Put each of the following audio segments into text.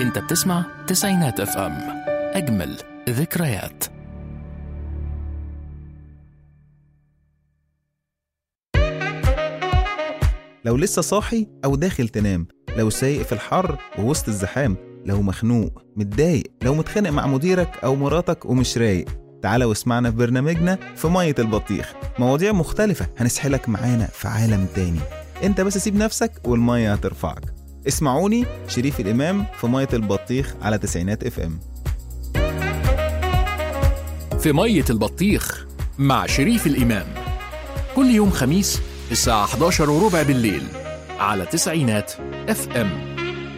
انت بتسمع تسعينات اف ام اجمل ذكريات لو لسه صاحي أو داخل تنام لو سايق في الحر ووسط الزحام لو مخنوق متضايق لو متخانق مع مديرك أو مراتك ومش رايق تعالى واسمعنا في برنامجنا في مية البطيخ مواضيع مختلفة هنسحلك معانا في عالم تاني انت بس سيب نفسك والمية هترفعك اسمعوني شريف الإمام في مية البطيخ على تسعينات اف ام في مية البطيخ مع شريف الإمام كل يوم خميس الساعة 11 وربع بالليل على تسعينات اف ام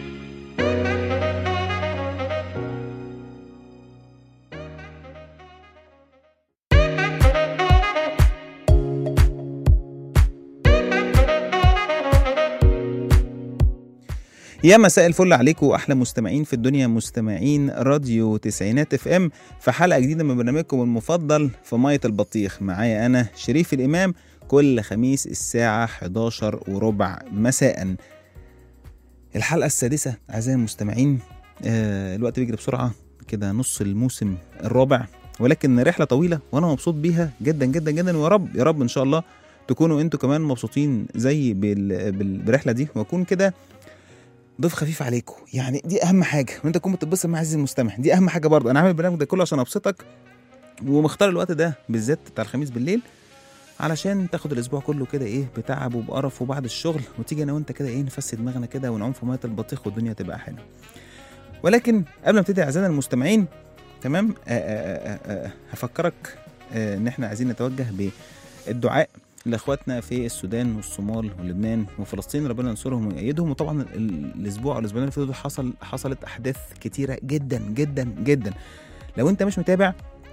يا مساء الفل عليكم واحلى مستمعين في الدنيا مستمعين راديو تسعينات اف ام في حلقه جديده من برنامجكم المفضل في ميه البطيخ معايا انا شريف الامام كل خميس الساعه 11 وربع مساء الحلقه السادسه اعزائي المستمعين آه الوقت بيجري بسرعه كده نص الموسم الرابع ولكن رحله طويله وانا مبسوط بيها جدا جدا جدا ويا رب يا رب ان شاء الله تكونوا انتوا كمان مبسوطين زي بال... بال... بالرحله دي واكون كده ضيف خفيف عليكم يعني دي اهم حاجه وانت تكون بتتبسط مع عزيزي المستمع دي اهم حاجه برضه انا عامل البرنامج ده كله عشان ابسطك ومختار الوقت ده بالذات بتاع الخميس بالليل علشان تاخد الاسبوع كله كده ايه بتعب وبقرف وبعد الشغل وتيجي انا وانت كده ايه نفسي دماغنا كده ونعوم في ميه البطيخ والدنيا تبقى حلوه ولكن قبل ما ابتدي اعزائنا المستمعين تمام آآ آآ آآ هفكرك آه، ان احنا عايزين نتوجه بالدعاء لاخواتنا في السودان والصومال ولبنان وفلسطين ربنا ينصرهم ويأيدهم وطبعا ال- الاسبوع او الاسبوعين اللي فاتوا دول حصل حصلت احداث كتيره جدا جدا جدا لو انت مش متابع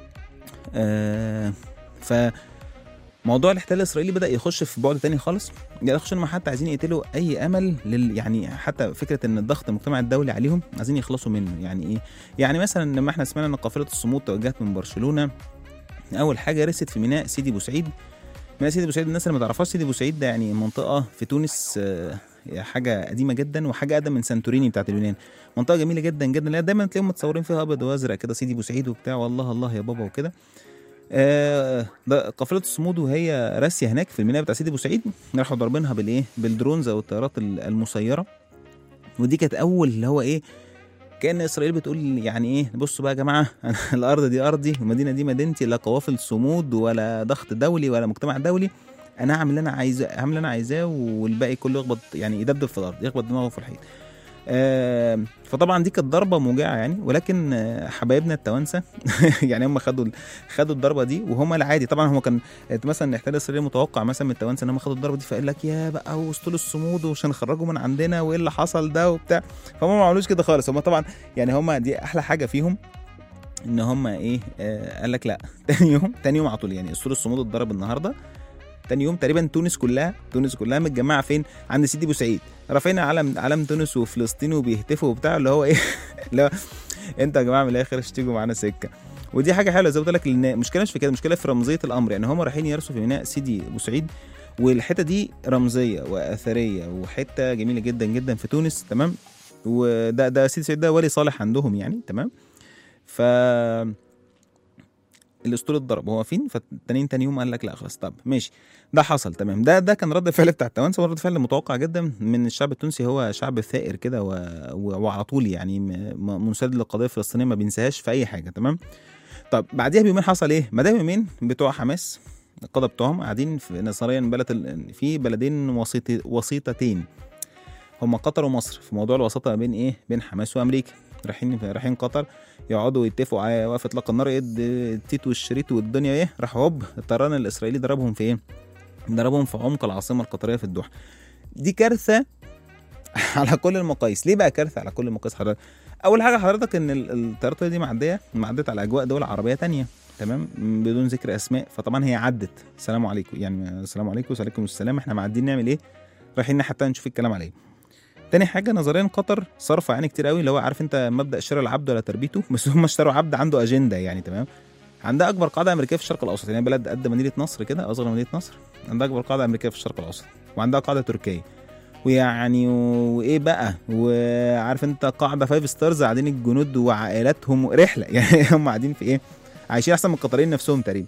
آه ف موضوع الاحتلال الاسرائيلي بدا يخش في بعد تاني خالص يعني يخش انهم حتى عايزين يقتلوا اي امل لل يعني حتى فكره ان الضغط المجتمع الدولي عليهم عايزين يخلصوا منه يعني ايه يعني مثلا لما احنا سمعنا ان قافله الصمود توجهت من برشلونه اول حاجه رست في ميناء سيدي بوسعيد ميناء سيدي بوسعيد الناس اللي ما تعرفهاش سيدي بوسعيد ده يعني منطقه في تونس آه، حاجه قديمه جدا وحاجه اقدم من سانتوريني بتاعت اليونان منطقه جميله جدا جدا لا دايما تلاقيهم متصورين فيها ابيض وازرق كده سيدي بوسعيد وبتاع والله الله يا بابا وكده آه، ده قافله الصمود وهي راسيه هناك في الميناء بتاع سيدي بوسعيد راحوا ضاربينها بالايه بالدرونز او الطيارات ال- المسيره ودي كانت اول اللي هو ايه كان اسرائيل بتقول يعني ايه بصوا بقى يا جماعه أنا الارض دي ارضي والمدينه دي مدينتي لا قوافل صمود ولا ضغط دولي ولا مجتمع دولي انا هعمل اللي انا عايزاه هعمل اللي انا عايزاه والباقي كله يخبط يعني يدبدب في الارض يخبط دماغه في الحيط آه، فطبعا دي كانت ضربه موجعه يعني ولكن آه، حبايبنا التوانسه يعني هم خدوا خدوا الضربه دي وهم العادي طبعا هو كان مثلا الاحتلال الاسرائيلي متوقع مثلا من التوانسه ان هم خدوا الضربه دي فقال لك يا بقى وصلوا الصمود ومش هنخرجوا من عندنا وايه اللي حصل ده وبتاع فهم ما عملوش كده خالص هم طبعا يعني هم دي احلى حاجه فيهم ان هم ايه آه قال لك لا تاني يوم تاني يوم على طول يعني اسطول الصمود اتضرب النهارده تاني يوم تقريبا تونس كلها تونس كلها متجمعه فين عند سيدي بوسعيد رافعين علم علم تونس وفلسطين وبيهتفوا وبتاع اللي هو ايه اللي هو انتوا يا جماعه من الاخر اشتكوا معانا سكه ودي حاجه حلوه زي ما قلت لك لان المشكله مش في كده المشكله في رمزيه الامر يعني هم رايحين يرسوا في ميناء سيدي بوسعيد والحته دي رمزيه واثريه وحته جميله جدا جدا في تونس تمام وده ده سيدي بوسعيد ده ولي صالح عندهم يعني تمام ف الاسطول اتضرب هو واقفين فالتانيين تاني يوم قال لك لا خلاص طب ماشي ده حصل تمام ده ده كان رد الفعل بتاع التوانسه ورد فعل متوقع جدا من الشعب التونسي هو شعب ثائر كده و... و... وعلى طول يعني م... م- منسد للقضيه الفلسطينيه ما بينساهاش في اي حاجه تمام طب بعديها بيومين حصل ايه؟ بعدها بيومين بتوع حماس القاده بتوعهم قاعدين في نظريا بلد ال... في بلدين وسيط... وسيطتين هم قطر ومصر في موضوع الوساطه ما بين ايه؟ بين حماس وامريكا رايحين رايحين قطر يقعدوا يتفقوا على وقف اطلاق النار يد التيت والشريط والدنيا ايه راح هوب الطيران الاسرائيلي ضربهم في ايه؟ ضربهم في عمق العاصمه القطريه في الدوحه دي كارثه على كل المقاييس ليه بقى كارثه على كل المقاييس حضرتك اول حاجه حضرتك ان ال- الطيارات دي معديه معدت على اجواء دول عربيه تانية تمام م- بدون ذكر اسماء فطبعا هي عدت السلام عليكم يعني السلام عليكم وعليكم السلام احنا معديين نعمل ايه رايحين حتى نشوف الكلام عليه تاني حاجه نظريا قطر صرف يعني كتير قوي اللي هو عارف انت مبدا شراء العبد ولا تربيته بس هم اشتروا عبد عنده اجنده يعني تمام عندها اكبر قاعده امريكيه في الشرق الاوسط يعني بلد قد مدينه نصر كده اصغر من مدينه نصر عندها اكبر قاعده امريكيه في الشرق الاوسط وعندها قاعده تركيه ويعني وايه بقى وعارف انت قاعده فايف ستارز قاعدين الجنود وعائلاتهم رحله يعني هم قاعدين في ايه عايشين احسن من القطريين نفسهم تقريبا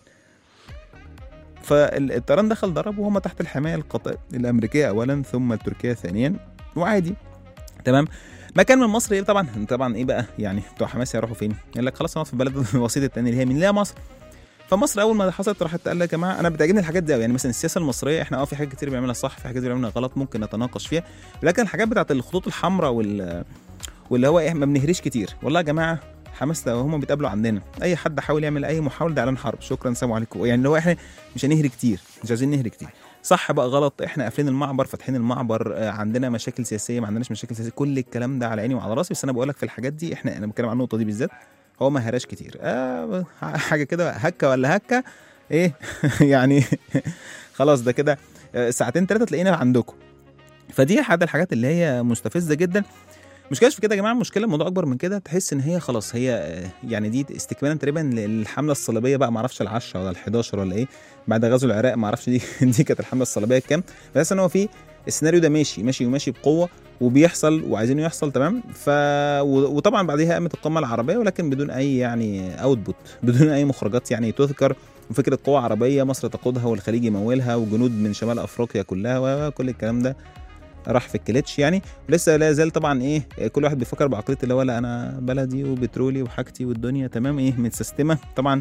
فالطيران دخل ضرب وهم تحت الحمايه القط... الامريكيه اولا ثم التركيه ثانيا وعادي تمام مكان من مصر ايه طبعا طبعا ايه بقى يعني بتوع حماس هيروحوا فين؟ يقول لك خلاص نقعد في البلد الوسيط الثاني اللي هي مين؟ اللي هي مصر فمصر اول ما حصلت راحت قال يا جماعه انا بتعجبني الحاجات دي قوي يعني مثلا السياسه المصريه احنا اه في حاجات كتير بنعملها صح في حاجات كتير بنعملها غلط ممكن نتناقش فيها لكن الحاجات بتاعت الخطوط الحمراء وال واللي هو ايه ما بنهريش كتير والله يا جماعه حماس لو هم بيتقابلوا عندنا اي حد حاول يعمل اي محاوله ده اعلان حرب شكرا سلام عليكم يعني اللي هو احنا مش هنهري كتير مش عايزين نهري كتير صح بقى غلط احنا قافلين المعبر فاتحين المعبر آه، عندنا مشاكل سياسيه ما عندناش مشاكل سياسيه كل الكلام ده على عيني وعلى راسي بس انا بقول لك في الحاجات دي احنا انا بتكلم عن النقطه دي بالذات هو ما هراش كتير آه حاجه كده هكه ولا هكه ايه يعني خلاص ده كده آه، ساعتين ثلاثه تلاقينا عندكم فدي احد الحاجات اللي هي مستفزه جدا مشكلة في كده يا جماعه المشكله الموضوع اكبر من كده تحس ان هي خلاص هي آه، يعني دي استكمالا تقريبا للحمله الصليبيه بقى ما اعرفش ال10 ولا ال11 ولا ايه بعد غزو العراق ما اعرفش دي دي كانت الحمله الصليبيه الكام بس ان هو في السيناريو ده ماشي ماشي وماشي بقوه وبيحصل وعايزينه يحصل تمام ف و- وطبعا بعديها قامت القمه العربيه ولكن بدون اي يعني اوتبوت بدون اي مخرجات يعني تذكر وفكره قوه عربيه مصر تقودها والخليج يمولها وجنود من شمال افريقيا كلها وكل الكلام ده راح في الكليتش يعني ولسه لا زال طبعا ايه كل واحد بيفكر بعقليه اللي هو لا انا بلدي وبترولي وحاجتي والدنيا تمام ايه متسيستمه طبعا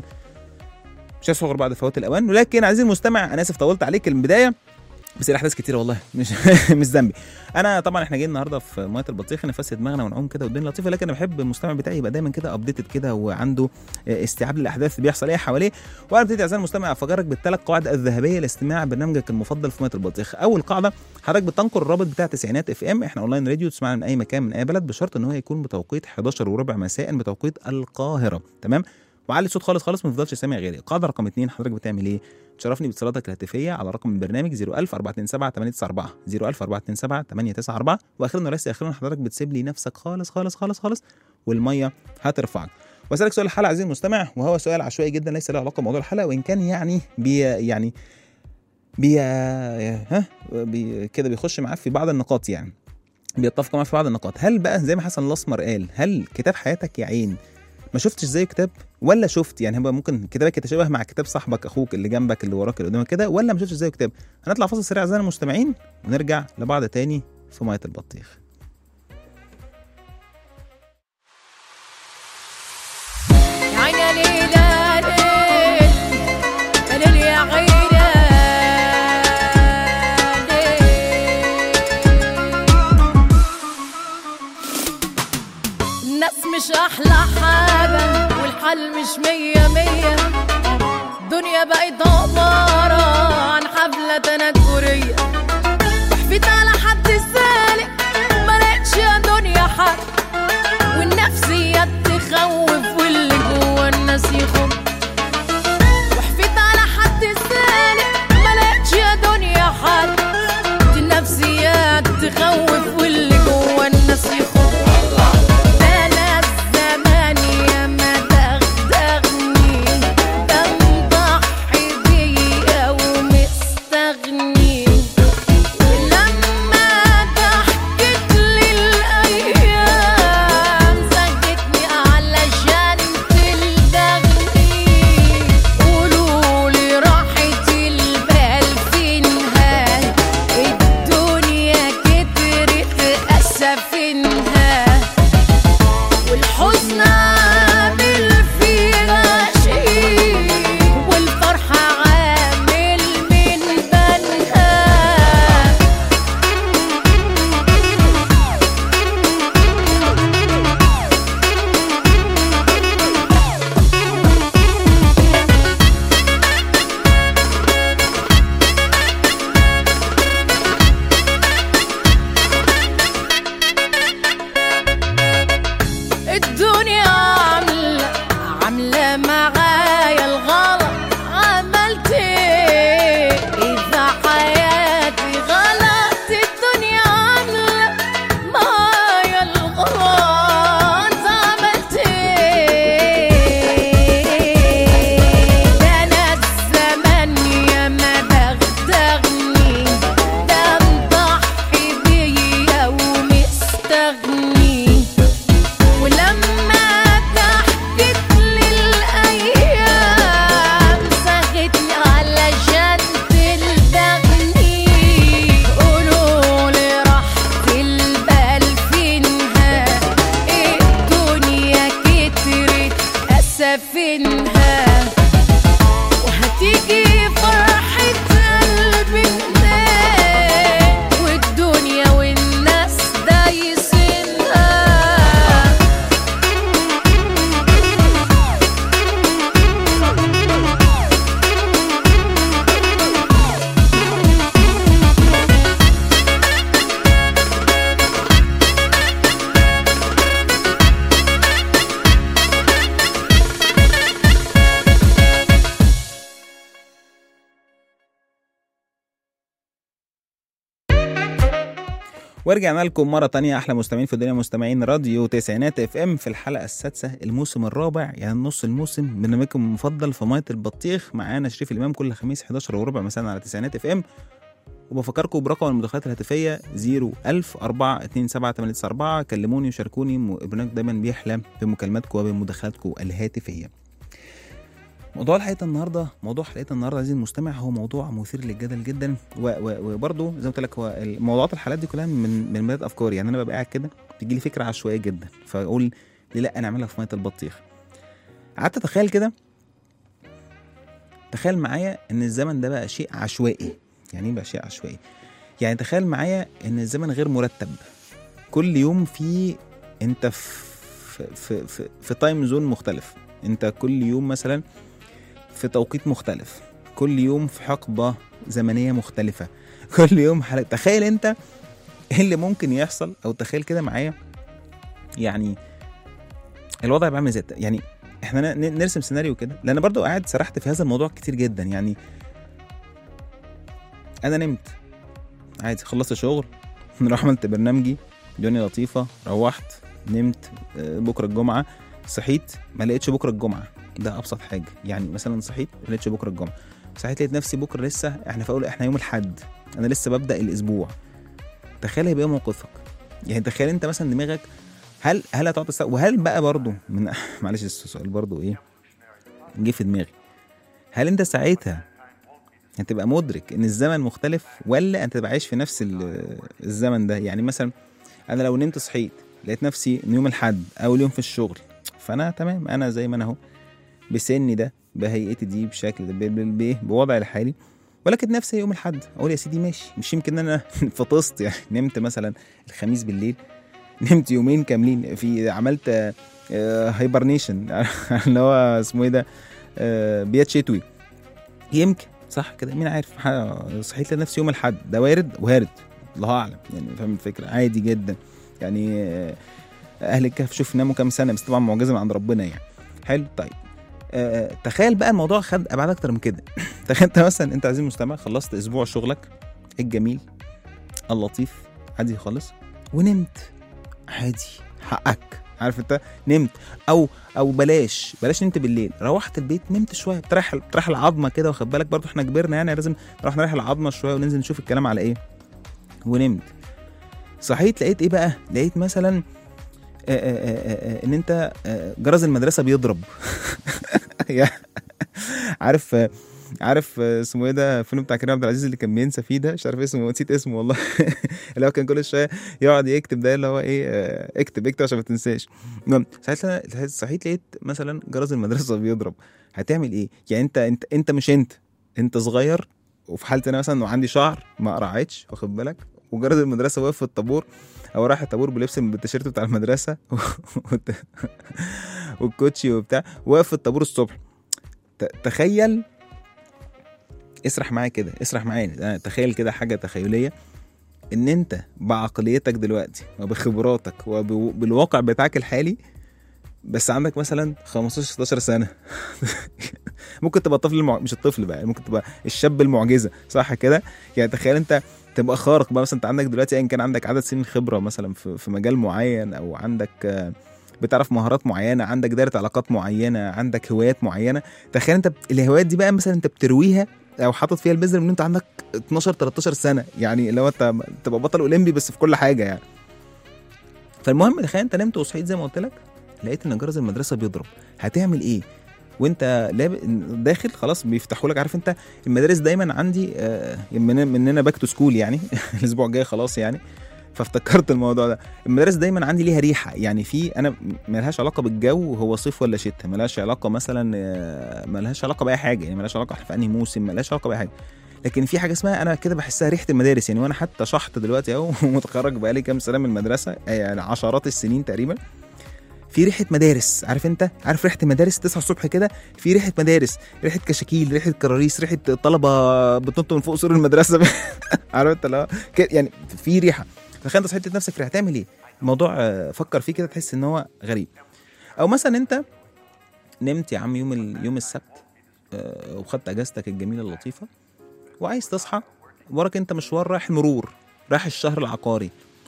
مش هصغر بعد فوات الاوان ولكن عزيزي المستمع انا اسف طولت عليك البدايه بس الاحداث كتيره والله مش مش ذنبي انا طبعا احنا جايين النهارده في ميه البطيخ نفسد دماغنا ونعوم كده والدنيا لطيفه لكن انا بحب المستمع بتاعي يبقى دايما كده ابديتد كده وعنده استيعاب للاحداث اللي بيحصل ايه حواليه وانا ابتدي اعزائي المستمع افكرك بالثلاث قواعد الذهبيه لاستماع برنامجك المفضل في ميه البطيخ اول قاعده حضرتك بتنقل الرابط بتاع تسعينات اف ام احنا اونلاين راديو تسمعنا من اي مكان من اي بلد بشرط ان هو يكون بتوقيت 11 وربع مساء بتوقيت القاهره تمام وعلي الصوت خالص خالص ما تفضلش سامع غيري القاعده رقم اثنين حضرتك بتعمل ايه تشرفني باتصالاتك الهاتفيه على رقم البرنامج 01000 427 894 01000 427 894 واخيرا وليس اخيرا حضرتك بتسيب لي نفسك خالص خالص خالص خالص والميه هترفعك واسالك سؤال الحلقه عزيزي المستمع وهو سؤال عشوائي جدا ليس له علاقه بموضوع الحلقه وان كان يعني بي يعني بي ها بي كده بيخش معاه في بعض النقاط يعني بيتفقوا معاه في بعض النقاط هل بقى زي ما حسن الاسمر قال هل كتاب حياتك يا عين ما شفتش زي كتاب ولا شفت يعني هو ممكن كتابك يتشابه مع كتاب صاحبك اخوك اللي جنبك اللي وراك اللي قدامك كده ولا ما شفتش زي كتاب هنطلع فاصل سريع اعزائنا المستمعين ونرجع لبعض تاني في ميه البطيخ يا عيني ليلى ليل يا ليل يا عيني الناس مش أحلى حاجة والحل مش مية مية الدنيا بقت عبارة عن حفلة تنكرية وحفيت على حد سالك ملقتش يا دنيا حد والنفسيات تخوف واللي جوا الناس يخوف وحفيت على حد سالك ملقتش يا دنيا حد دي النفسيات تخوف واللي جوا الناس يخوف ده أنا الزمان يا ما دغدغني ده مضحي بيا ومستغني ورجعنا لكم مرة تانية أحلى مستمعين في الدنيا مستمعين راديو تسعينات اف ام في الحلقة السادسة الموسم الرابع يعني نص الموسم برنامجكم المفضل في مية البطيخ معانا شريف الإمام كل خميس 11 وربع مساء على تسعينات اف ام وبفكركم برقم المداخلات الهاتفية 01000 427 كلموني وشاركوني م- البرنامج دايما بيحلم بمكالماتكم وبمداخلاتكم الهاتفية موضوع الحلقه النهارده موضوع حلقه النهارده عزيزي المستمع هو موضوع مثير للجدل جدا و- و- وبرضه زي ما قلت لك هو موضوعات الحلقات دي كلها من من بدايه افكاري يعني انا ببقى قاعد كده تيجي لي فكره عشوائيه جدا فاقول ليه لا انا اعملها في ميه البطيخ قعدت اتخيل كده تخيل معايا ان الزمن ده بقى شيء عشوائي يعني ايه بقى شيء عشوائي يعني تخيل معايا ان الزمن غير مرتب كل يوم في انت في في في, في تايم زون مختلف انت كل يوم مثلا في توقيت مختلف كل يوم في حقبة زمنية مختلفة كل يوم حلقة تخيل انت ايه اللي ممكن يحصل او تخيل كده معايا يعني الوضع يبقى عامل ازاي يعني احنا ن- نرسم سيناريو كده لان برضو قاعد سرحت في هذا الموضوع كتير جدا يعني انا نمت عادي خلصت شغل رحت عملت برنامجي الدنيا لطيفة روحت نمت آه، بكرة الجمعة صحيت ما لقيتش بكرة الجمعة ده ابسط حاجه يعني مثلا صحيت ما لقيتش بكره الجمعه صحيت لقيت نفسي بكره لسه احنا في اول احنا يوم الاحد انا لسه ببدا الاسبوع تخيل هيبقى ايه موقفك يعني تخيل انت مثلا دماغك هل هل هتقعد تست... وهل بقى برضو من معلش السؤال برضو ايه جه في دماغي هل انت ساعتها هتبقى مدرك ان الزمن مختلف ولا انت تبقى عايش في نفس ال- الزمن ده يعني مثلا انا لو نمت صحيت لقيت نفسي إن يوم الاحد اول يوم في الشغل فانا تمام انا زي ما انا اهو بسني ده بهيئتي دي بشكل ده ب- ب- بايه بوضعي الحالي ولكن نفسي يوم الاحد اقول يا سيدي ماشي مش يمكن انا فطست يعني نمت مثلا الخميس بالليل نمت يومين كاملين في عملت هايبرنيشن اللي هو اسمه ايه ده آه، بيات شتوي يمكن صح كده مين عارف ح- صحيت لنفسي يوم الاحد ده وارد وارد الله اعلم يعني فاهم الفكره عادي جدا يعني آه، اهل الكهف شوف ناموا كام سنه بس طبعا معجزه من عند ربنا يعني حلو طيب آه، تخيل بقى الموضوع خد ابعاد اكتر من كده تخيل انت مثلا انت عزيزي المستمع خلصت اسبوع شغلك الجميل اللطيف عادي خالص ونمت عادي حقك عارف انت نمت او او بلاش بلاش نمت بالليل روحت البيت نمت شويه بتريح بتريح العظمه كده واخد بالك برضو احنا كبرنا يعني لازم نروح نريح العظمه شويه وننزل نشوف الكلام على ايه ونمت صحيت لقيت ايه بقى لقيت مثلا آه، آه، آه، آه، ان انت آه، جرس المدرسه بيضرب يا- عارف آه، عارف آه، اسمه ايه ده الفيلم بتاع كريم عبد العزيز اللي كان بينسى فيه ده مش عارف اسمه نسيت اسمه والله اللي هو كان كل شويه يقعد يكتب ده اللي هو ايه آه، اكتب اكتب عشان ما تنساش المهم ساعتها صحيت لقيت مثلا جرس المدرسه بيضرب هتعمل ايه؟ يعني انت انت انت مش انت انت صغير وفي حالتي انا مثلا وعندي شعر ما قرعتش واخد بالك وجرس المدرسه واقف في الطابور او رايح الطابور بلبس التيشيرت بتاع المدرسه والت- والكوتشي وبتاع واقف في الطابور الصبح ت- تخيل اسرح معايا كده اسرح معايا تخيل كده حاجه تخيليه ان انت بعقليتك دلوقتي وبخبراتك وبالواقع بتاعك الحالي بس عندك مثلا 15 16 سنه ممكن تبقى الطفل المع... مش الطفل بقى ممكن تبقى الشاب المعجزه صح كده يعني تخيل انت تبقى خارق بقى مثلا انت عندك دلوقتي ايا كان عندك عدد سنين خبره مثلا في, في مجال معين او عندك آه، بتعرف مهارات معينه عندك دايره علاقات معينه عندك هوايات معينه تخيل انت بت- الهوايات دي بقى مثلا انت بترويها او حاطط فيها البذر من انت عندك 12 13 سنه يعني لو انت تبقى بطل اولمبي بس في كل حاجه يعني فالمهم تخيل انت نمت وصحيت زي ما قلت لك لقيت ان جرس المدرسه بيضرب هتعمل ايه وانت لاب... داخل خلاص بيفتحوا لك عارف انت المدارس دايما عندي آه، من مننا باك تو سكول يعني الاسبوع الجاي خلاص يعني فافتكرت الموضوع ده المدارس دايما عندي ليها ريحه يعني في انا ملهاش علاقه بالجو هو صيف ولا شتاء ملهاش علاقه مثلا آه، ملهاش علاقه باي حاجه يعني ملهاش علاقه احنا في انهي موسم ملهاش علاقه باي حاجه لكن في حاجه اسمها انا كده بحسها ريحه المدارس يعني وانا حتى شحط دلوقتي اهو متخرج بقالي كام سنه من المدرسه يعني عشرات السنين تقريبا في ريحه مدارس عارف انت عارف ريحه المدارس تصحى الصبح كده في ريحه مدارس ريحه كشاكيل ريحه كراريس ريحه طلبه بتنط من فوق سور المدرسه عارف انت لا كده يعني في ريحه تخيل انت صحيت نفسك في هتعمل ايه الموضوع آه، فكر فيه كده تحس ان هو غريب او مثلا انت نمت يا عم يوم ال- يوم السبت آه، وخدت اجازتك الجميله اللطيفه وعايز تصحى وراك انت مشوار رايح مرور رايح الشهر العقاري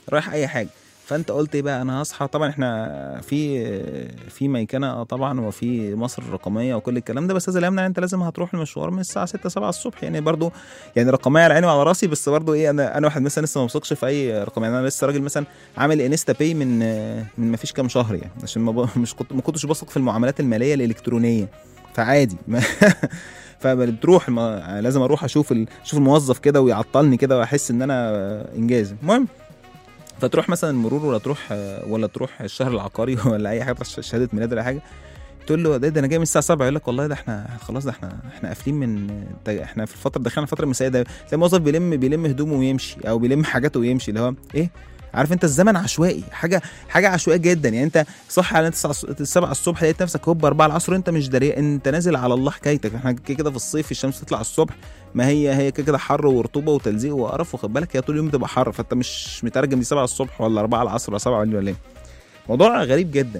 رايح اي حاجه فانت قلت ايه بقى انا هصحى طبعا احنا في في ميكنه آه طبعا وفي مصر الرقميه وكل الكلام ده بس هذا لا يمنع انت لازم هتروح المشوار من الساعه 6 7 الصبح يعني برضو يعني رقميه على عيني وعلى راسي بس برضو ايه انا انا واحد مثلا لسه ما بثقش في اي رقم يعني انا لسه راجل مثلا عامل انستا باي من من ما فيش كام شهر يعني عشان ما ب- مش كنت ما كنتش بثق في المعاملات الماليه الالكترونيه فعادي ما فبتروح ما لازم اروح اشوف ال... اشوف الموظف كده ويعطلني كده واحس ان انا انجاز المهم فتروح مثلا المرور ولا تروح ولا تروح الشهر العقاري ولا اي حاجه تروح شهاده ميلاد ولا حاجه تقول له ده, ده انا جاي من الساعه 7 يقول لك والله ده احنا خلاص ده احنا احنا قافلين من ده احنا في الفتره دخلنا الفتره المسائيه ده تلاقي الموظف بيلم بيلم هدومه ويمشي او بيلم حاجاته ويمشي اللي هو ايه عارف انت الزمن عشوائي حاجه حاجه عشوائيه جدا يعني انت صح على 9 7 الصبح لقيت نفسك هوب 4 العصر انت مش داري انت نازل على الله حكايتك احنا كده كده في الصيف الشمس تطلع الصبح ما هي هي كده كده حر ورطوبه وتلزيق وقرف واخد بالك هي طول اليوم تبقى حر فانت مش مترجم دي 7 الصبح ولا 4 العصر ولا 7 ولا ايه موضوع غريب جدا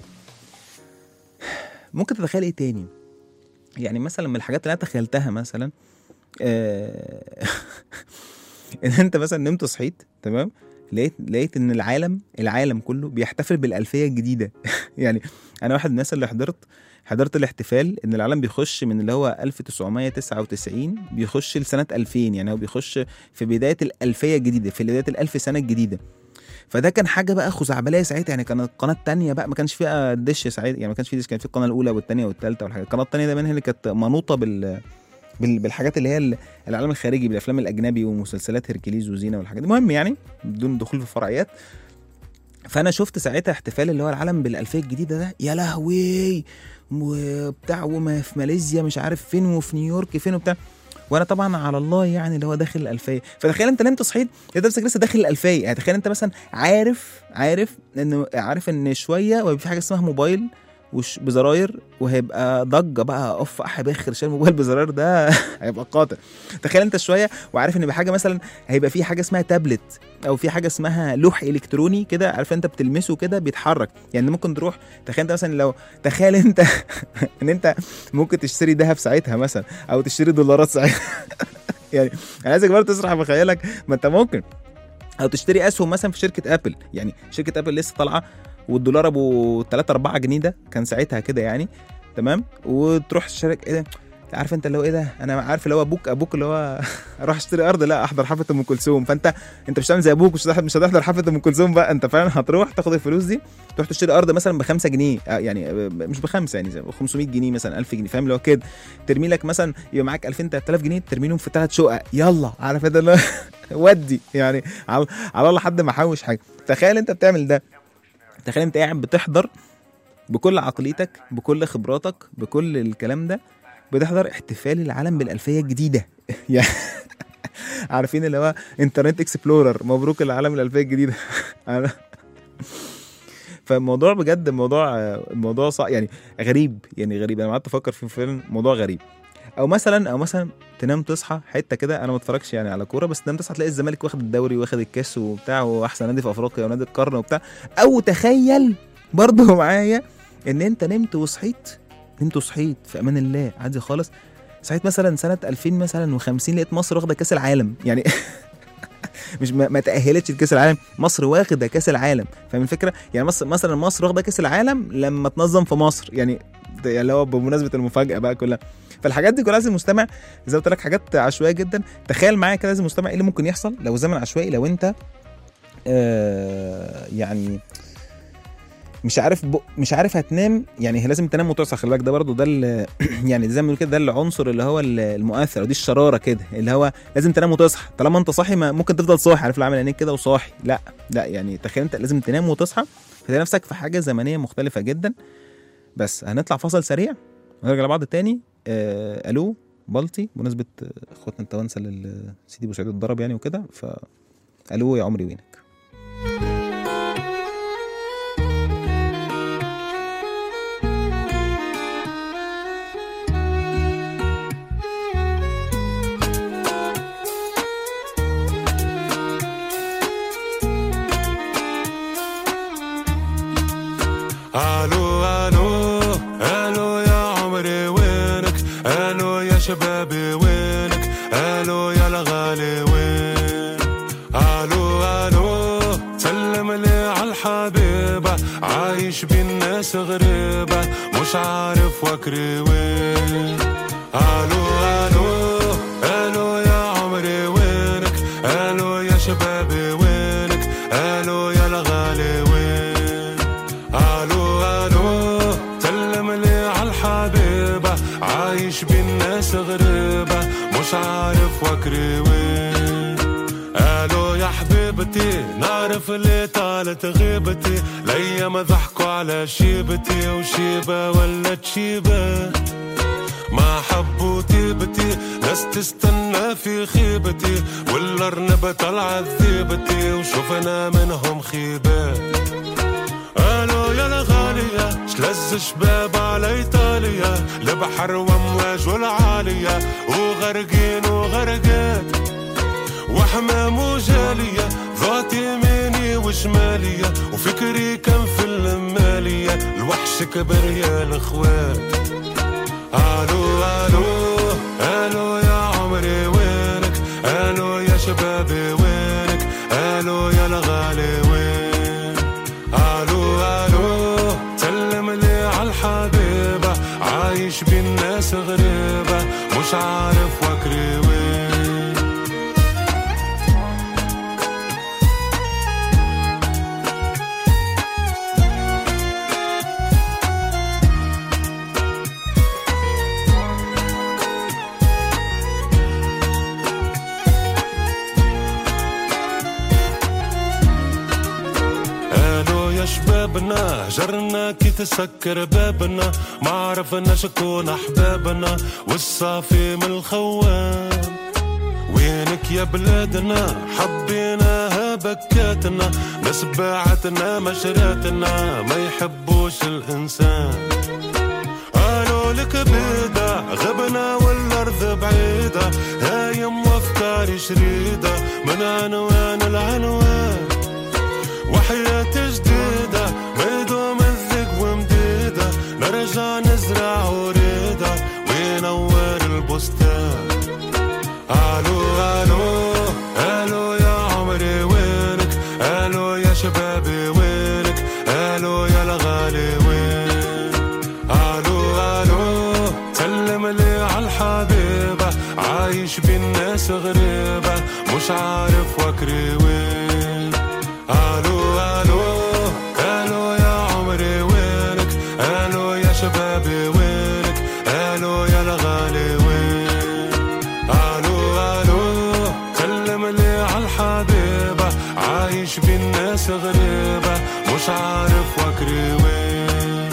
ممكن تتخيل ايه تاني يعني مثلا من الحاجات اللي انا تخيلتها مثلا آه، ان انت مثلا نمت صحيت تمام لقيت لقيت ان العالم العالم كله بيحتفل بالالفيه الجديده يعني انا واحد من الناس اللي حضرت حضرت الاحتفال ان العالم بيخش من اللي هو 1999 بيخش لسنه 2000 يعني هو بيخش في بدايه الالفيه الجديده في بدايه الالف سنه الجديده فده كان حاجه بقى خزعبليه ساعتها يعني كانت القناه الثانيه بقى ما كانش فيها دش ساعتها يعني ما كانش في دش كان في القناه الاولى والثانيه والثالثه والحاجات القناه الثانيه ده منها اللي كانت منوطه بال بال- بالحاجات اللي هي ال- العالم الخارجي بالافلام الاجنبي ومسلسلات هيركليز وزينه والحاجات دي المهم يعني بدون دخول في فرعيات فانا شفت ساعتها احتفال اللي هو العالم بالالفيه الجديده ده يا لهوي وبتاع وما في ماليزيا مش عارف فين وفي نيويورك فين وبتاع وانا طبعا على الله يعني اللي هو داخل الالفيه فتخيل انت نمت صحيت لقيت نفسك لسه داخل الالفيه يعني تخيل انت مثلا عارف عارف انه عارف ان شويه وهيبقى في حاجه اسمها موبايل وش بزراير وهيبقى ضجه بقى اوف احبخر شال موبايل بزراير ده هيبقى قاتل تخيل انت شويه وعارف ان بحاجه مثلا هيبقى في حاجه اسمها تابلت او في حاجه اسمها لوح الكتروني كده عارف انت بتلمسه كده بيتحرك يعني ممكن تروح تخيل انت مثلا لو تخيل انت ان انت ممكن تشتري ذهب ساعتها مثلا او تشتري دولارات ساعتها يعني انا عايزك برضه تسرح بخيالك ما انت ممكن او تشتري اسهم مثلا في شركه ابل يعني شركه ابل لسه طالعه والدولار ابو 3 4 جنيه ده كان ساعتها كده يعني تمام وتروح تشترك ايه ده عارف انت اللي هو ايه ده انا عارف اللي هو ابوك ابوك اللي هو اروح اشتري ارض لا احضر حفله ام كلثوم فانت انت مش هتعمل زي ابوك مش هتحضر مش هتحضر حفله ام كلثوم بقى انت فعلا هتروح تاخد الفلوس دي تروح تشتري ارض مثلا ب 5 جنيه آه، يعني آه، مش بخمسه يعني زي 500 جنيه مثلا 1000 جنيه فاهم اللي هو كده ترمي لك مثلا يبقى معاك 2000 3000 جنيه ترميهم في ثلاث شقق يلا عارف انت اللي هو ودي يعني على على الله لحد ما احوش حاجه تخيل انت بتعمل ده تخيل انت قاعد بتحضر بكل عقليتك بكل خبراتك بكل الكلام ده بتحضر احتفال العالم بالالفيه الجديده يعني عارفين اللي هو انترنت اكسبلورر مبروك العالم الالفيه الجديده أنا- فالموضوع بجد الموضوع الموضوع صعب يعني غريب يعني غريب انا قعدت افكر فيه فعلا موضوع غريب او مثلا او مثلا تنام تصحى حته كده انا ما اتفرجش يعني على كوره بس تنام تصحى تلاقي الزمالك واخد الدوري واخد الكاس وبتاع واحسن نادي في افريقيا ونادي القرن وبتاع او تخيل برضه معايا ان انت نمت وصحيت نمت وصحيت في امان الله عادي خالص صحيت مثلا سنه 2000 مثلا و50 لقيت مصر واخده كاس العالم يعني مش ما, ما تاهلتش لكاس العالم مصر واخده كاس العالم فاهم الفكره يعني مصر مثلا مصر واخده كاس العالم لما تنظم في مصر يعني ده يعني اللي هو بمناسبه المفاجاه بقى كلها فالحاجات دي كلها لازم المستمع زي ما قلت لك حاجات عشوائيه جدا تخيل معايا كده لازم المستمع ايه اللي ممكن يحصل لو زمن عشوائي لو انت آه يعني مش عارف ب... مش عارف هتنام يعني هي لازم تنام وتصحى خلي بالك ده برضه ده ال- يعني زي ما بنقول كده ده العنصر اللي هو ال- المؤثر ودي الشراره كده اللي هو لازم تنام وتصحى طالما انت صاحي ما ممكن تفضل صاحي عارف اللي عامل عينيك كده وصاحي لا لا يعني تخيل انت لازم تنام وتصحى فتلاقي نفسك في حاجه زمنيه مختلفه جدا بس هنطلع فاصل سريع ونرجع لبعض تاني آه الو بلطي بمناسبه آه، اخواتنا التوانسه اللي سيدي بوسعيد اتضرب يعني وكده ف الو يا عمري وينك الو الو الو يا عمري وينك الو يا شبابي وينك الو يا الغالي وين الو الو سلم عالحبيبة عايش بين ناس غريبة مش عارف وكري وين الو الو الو يا عمري وينك الو يا شبابي وينك الو يا الغالي وين الو الو سلم لي عالحبيبة عايش بين ناس غريبة مش عارف وكري وين الو يا حبيبتي نعرف اللي طالت غيبتي الايام ضحكوا على شيبتي وشيبة ولا تشيبة ما حبوا تيبتي ناس تستنى في خيبتي والارنبة طلعت ذيبتي وشوفنا منهم خيبات الو يا الغالية شلز شباب على ايطاليا البحر وامواج والعالية وغرقين وغرقات وحمام وجالية ذات يميني وشمالية وفكري كان في المالية الوحش كبر يا الاخوات الو الو الو يا عمري وينك الو يا شبابي وينك الو يا الغالي وين الو الو سلم لي عالحبيبة عايش بين ناس غريبة مش عارف وكري وين الو يا شبابنا جرنا كي تسكر بابنا ما عرفنا شكون احبابنا والصافي من الخوان وينك يا بلادنا حبيناها بكاتنا ناس باعتنا مشراتنا ما يحبوش الانسان قالوا لك بيدا غبنا والارض بعيدة هايم وافكاري شريدة من عنوان العنوان وحياة جديدة ميدوم الذق ومديدة نرجع نزرع وريدة وينور البستان الو الو الو يا عمري وينك الو يا شبابي وينك الو يا الغالي وين الو الو سلم لي عالحبيبة عايش بين ناس غريبة مش عارف وكري وين الو الو الو يا عمري وينك الو يا شبابي وينك الو يا الغالي وين الو الو سلم لي عالحبيبة عايش بين ناس غريبة مش عارف وكري وين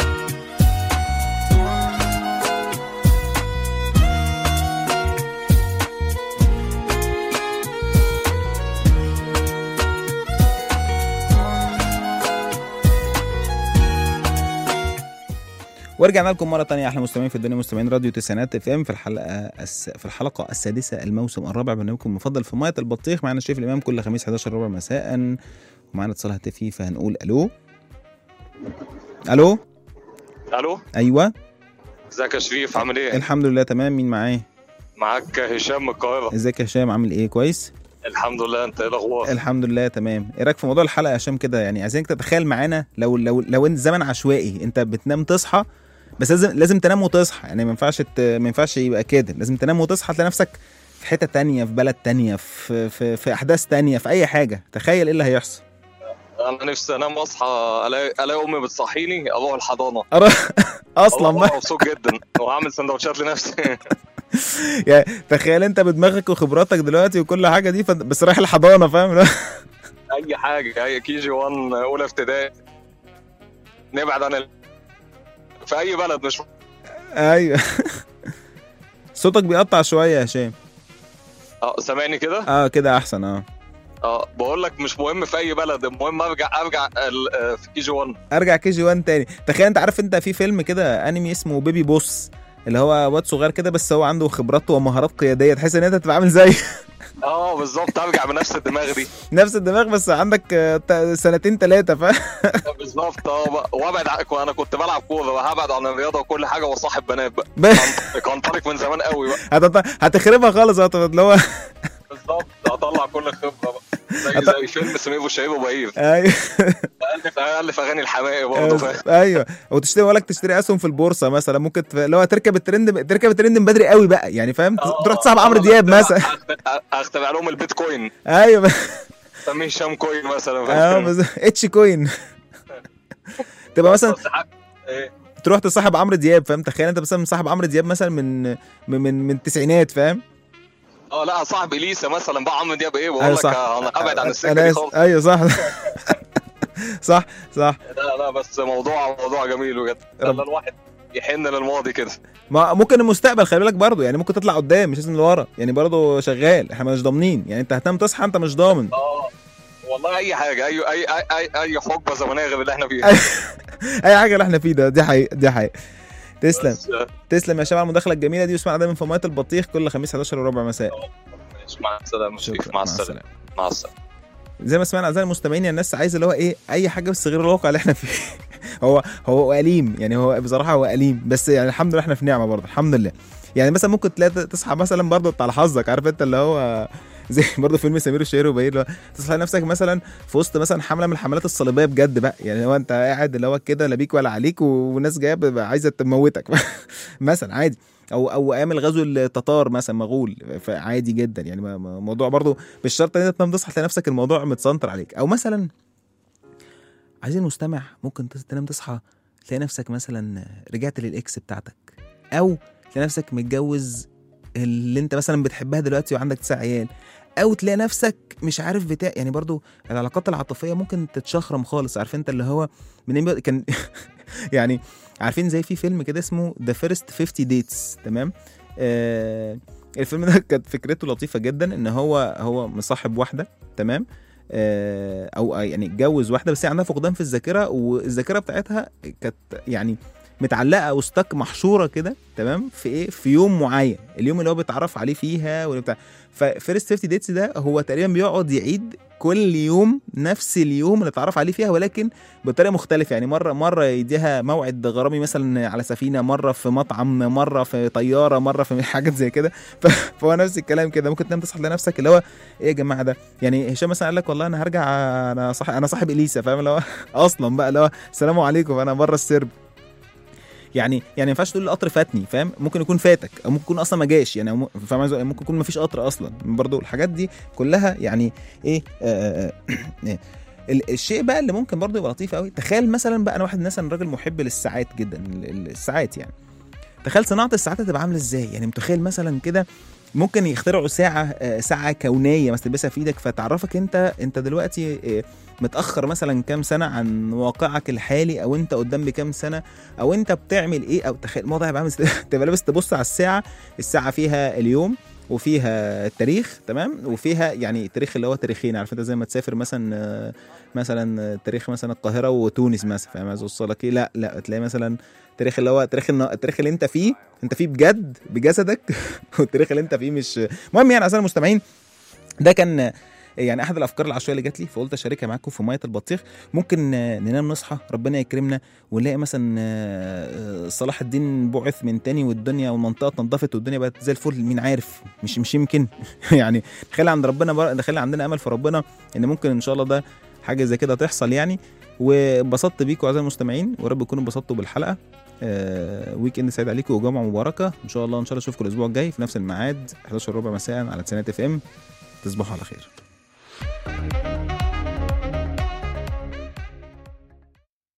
ورجعنا لكم مره تانية احلى مستمعين في الدنيا مستمعين راديو تسعينات اف ام في الحلقه الس... في الحلقه السادسه الموسم الرابع برنامجكم المفضل في ميه البطيخ معانا الشيف الامام كل خميس 11 ربع مساء ومعانا اتصال هاتفي فهنقول الو الو الو ايوه ازيك يا شريف عامل ايه؟ الحمد لله تمام مين معايا معاك هشام من القاهرة ازيك يا هشام عامل ايه كويس الحمد لله انت ايه الاخبار؟ الحمد لله تمام ايه رايك في موضوع الحلقه يا هشام كده يعني عايزينك تتخيل معانا لو لو لو انت زمن عشوائي انت بتنام تصحى بس لازم لازم تنام وتصحى يعني ما ينفعش ت- ما ينفعش يبقى كده لازم تنام وتصحى تلاقي نفسك في حته تانية في بلد تانية في في في احداث تانية في اي حاجه تخيل ايه اللي هيحصل انا نفسي انام اصحى الاقي الاقي امي بتصحيني اروح الحضانة أرى- اصلا والله ما مبسوط جدا واعمل سندوتشات لنفسي يعني تخيل انت بدماغك وخبراتك دلوقتي وكل حاجه دي فانت- بس رايح الحضانه فاهم اي حاجة اي كي جي 1 اولى ابتدائي نبعد عن ال... في اي بلد مش ايوه صوتك بيقطع شويه يا هشام اه سامعني كده؟ اه كده احسن اه اه بقول لك مش مهم في اي بلد المهم ارجع ارجع ال- آه، في كي جي 1 ارجع كي جي 1 تاني تخيل انت عارف انت في فيلم كده انمي اسمه بيبي بوس اللي هو واد صغير كده بس هو عنده خبرات ومهارات قياديه تحس ان انت تبقى عامل زي اه بالظبط ارجع بنفس الدماغ دي نفس الدماغ بس عندك آه، تا- سنتين ثلاثه ف بالظبط اه بقى. وابعد عن- انا كنت بلعب كوره وهبعد عن الرياضه وكل حاجه واصاحب بنات بقى ب- كان- كان طارق من زمان قوي بقى هتط- هتخربها خالص هت- اللي هو بالظبط هطلع كل الخبره بقى زي هت- زي فيلم سمير وشهير وبهير ايوه الف الف اغاني الحماقي برضه فاهم ايوه وتشتري ولا تشتري اسهم في البورصه مثلا ممكن تف... لو تركب الترند تركب الترند من بدري قوي بقى يعني فاهم تروح تصاحب عمرو دياب مثلا اختبع لهم البيتكوين ايوه سميه هشام كوين مثلا اه فاهم بس اتش كوين تبقى مثلا إيه. تروح تصاحب عمرو دياب فاهم تخيل انت مثلا مصاحب عمرو دياب مثلا من من من, من التسعينات فاهم اه لا صاحب اليسا مثلا بقى عمرو دياب ايه بقول ايوه لك صح آه، انا ابعد عن السكه أنا دي آسف. خالص ايوه صح صح صح لا لا بس موضوع موضوع جميل بجد رب- خلى الواحد يحن للماضي كده ما ممكن المستقبل خلي بالك برضه يعني ممكن تطلع قدام مش لازم لورا يعني برضه شغال احنا مش ضامنين يعني انت هتنام تصحى انت مش ضامن اه والله اي حاجه اي اي اي اي, أي حقبه زمنيه غير اللي احنا فيها اي اي حاجه اللي احنا فيه ده دي حقيقه دي حقيقه تسلم بس، آه، تسلم يا شباب على المداخله الجميله دي واسمعنا دايما في ميه البطيخ كل خميس 11 وربع مساء ماشي، مع السلامه شريف شكرا مع السلامه مع السلامه زي ما سمعنا اعزائي المستمعين الناس عايزه اللي هو ايه اي حاجه بس غير الواقع اللي احنا فيه هو هو أليم يعني هو بصراحه هو أليم بس يعني الحمد لله احنا في نعمه برضه الحمد لله يعني مثلا ممكن تلاقي تصحى مثلا برضه على حظك عارف انت اللي هو زي برضه فيلم سمير الشهير وبهير اللي هو تصحى نفسك مثلا في وسط مثلا حمله من الحملات الصليبيه بجد بقى يعني هو انت قاعد اللي هو كده لا بيك ولا عليك وناس جايه بقى عايزه تموتك مثلا عادي او او ايام الغزو التتار مثلا مغول فعادي جدا يعني ما- ما- موضوع برضه مش شرط ان انت تنام تصحى تلاقي نفسك الموضوع متسنطر عليك او مثلا عايزين المستمع ممكن تص- تنام تصحى تلاقي نفسك مثلا رجعت للاكس بتاعتك او تلاقي نفسك متجوز اللي انت مثلا بتحبها دلوقتي وعندك تسع عيال او تلاقي نفسك مش عارف بتاع يعني برضو العلاقات العاطفيه ممكن تتشخرم خالص عارف انت اللي هو من إمتى- كان يعني عارفين زي في فيلم كده اسمه ذا فيرست 50 ديتس تمام آه الفيلم ده كانت فكرته لطيفه جدا ان هو هو مصاحب واحده تمام آه، او يعني اتجوز واحده بس هي عندها فقدان في الذاكره والذاكره بتاعتها كانت يعني متعلقه وستك محشوره كده تمام في ايه في يوم معين اليوم اللي هو بيتعرف عليه فيها واللي بتاع ففيرست 50 ديتس ده هو تقريبا بيقعد يعيد كل يوم نفس اليوم اللي اتعرف عليه فيها ولكن بطريقه مختلفه يعني مره مره يديها موعد غرامي مثلا على سفينه مره في مطعم مره في طياره مره في حاجات زي كده ف- فهو نفس الكلام كده ممكن تنام تصحى تلاقي نفسك اللي هو ايه يا جماعه ده يعني هشام مثلا قال لك والله انا هرجع انا صاحب انا صاحب اليسا فاهم اللي هو اصلا بقى اللي هو السلام عليكم انا بره السرب يعني يعني ما ينفعش تقول القطر فاتني فاهم ممكن يكون فاتك او ممكن يكون اصلا ما جاش يعني أو م- فاهم عايز أقول إيه؟ ممكن يكون ما فيش قطر اصلا برضو الحاجات دي كلها يعني ايه آه آه آه ال- الشيء بقى اللي ممكن برضو يبقى لطيف قوي تخيل مثلا بقى انا واحد مثلا راجل محب للساعات جدا ال- ال- الساعات يعني تخيل صناعه الساعات هتبقى عامله ازاي يعني متخيل مثلا كده ممكن يخترعوا ساعه آه، ساعه كونيه مثلا تلبسها في ايدك فتعرفك انت انت دلوقتي آه، متاخر مثلا كام سنه عن واقعك الحالي او انت قدام بكام سنه او انت بتعمل ايه او تخيل الموضوع هيبقى عامل ازاي تبقى لابس تبص على الساعه الساعه فيها اليوم وفيها التاريخ تمام وفيها يعني التاريخ اللي هو تاريخين عارف انت زي ما تسافر مثلا آه، مثلا آه، تاريخ مثلا القاهره وتونس مثلا فاهم عايز اوصل لك ايه لا لا تلاقي مثلا التاريخ اللي هو تاريخ النا- التاريخ اللي انت فيه انت فيه بجد بجسدك والتاريخ اللي انت فيه مش المهم يعني اعزائي المستمعين ده كان يعني احد الافكار العشوائيه اللي جات لي فقلت اشاركها معاكم في ميه البطيخ ممكن آه، ننام نصحى ربنا يكرمنا ونلاقي مثلا آه، آه، صلاح الدين بعث من تاني والدنيا والمنطقه اتنضفت والدنيا بقت زي الفل مين عارف مش مش يمكن يعني نخلي عند ربنا بر... نخلي عندنا امل في ربنا ان ممكن ان شاء الله ده حاجه زي كده تحصل يعني وانبسطت بيكم اعزائي المستمعين ويا رب تكونوا انبسطتوا بالحلقه آه ويك اند سعيد عليكم وجمعه مباركه ان شاء الله ان شاء الله اشوفكم الاسبوع الجاي في نفس الميعاد 11 ربع مساء على تسعينات اف ام تصبحوا على خير